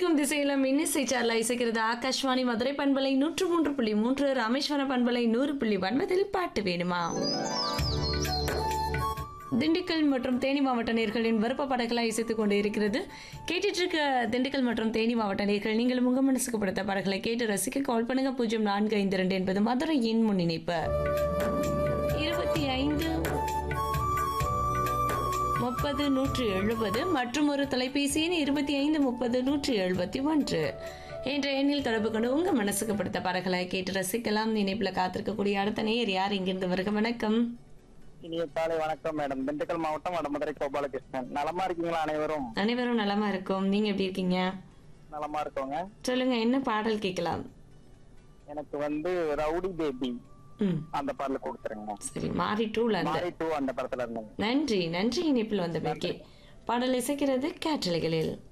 திக்கும் திசையிலும் இன்னிசை சார்ல இசைக்கிறது ஆகாஷ்வாணி மதுரை பண்பலை நூற்று மூன்று புள்ளி மூன்று ராமேஸ்வரம் பண்பலை நூறு புள்ளி ஒன்பதில் பாட்டு வேணுமா திண்டுக்கல் மற்றும் தேனி மாவட்ட நேர்களின் விருப்ப படங்களை இசைத்துக் கொண்டு இருக்கிறது கேட்டுட்டு இருக்க திண்டுக்கல் மற்றும் தேனி மாவட்ட நேர்கள் நீங்களும் உங்க மனசுக்கு பிடித்த படங்களை கேட்டு ரசிக்க கால் பண்ணுங்க பூஜ்ஜியம் நான்கு ஐந்து ரெண்டு என்பது மதுரையின் முன்னிணைப்பு இருபத்தி ஐந்து முப்பது நூற்று எழுபது மற்றும் ஒரு தொலைபேசி எண் இருபத்தி ஐந்து முப்பது நூற்றி எழுபத்தி ஒன்று என்ற எண்ணில் தொடர்பு கொண்டு உங்க மனசுக்கு பிடித்த படங்களை கேட்டு ரசிக்கலாம் இணைப்புல காத்திருக்கக்கூடிய அடுத்த நேயர் யார் இங்கிருந்து வருக வணக்கம் இனிய காலை வணக்கம் மேடம் திண்டுக்கல் மாவட்டம் வடமதுரை கோபாலகிருஷ்ணன் நலமா இருக்கீங்களா அனைவரும் அனைவரும் நலமா இருக்கோம் நீங்க எப்படி இருக்கீங்க நலமா இருக்கோங்க சொல்லுங்க என்ன பாடல் கேட்கலாம் எனக்கு வந்து ரவுடி பேபி ம் அந்த பாடல கொடுத்துருங்க சரி மாறி டூல அந்த மாரி டூ அந்த படத்துல இருந்துங்க நன்றி நன்றி இணைப்பில் வந்த பாடல் இசைக்கிறது கேட்டலைகளில்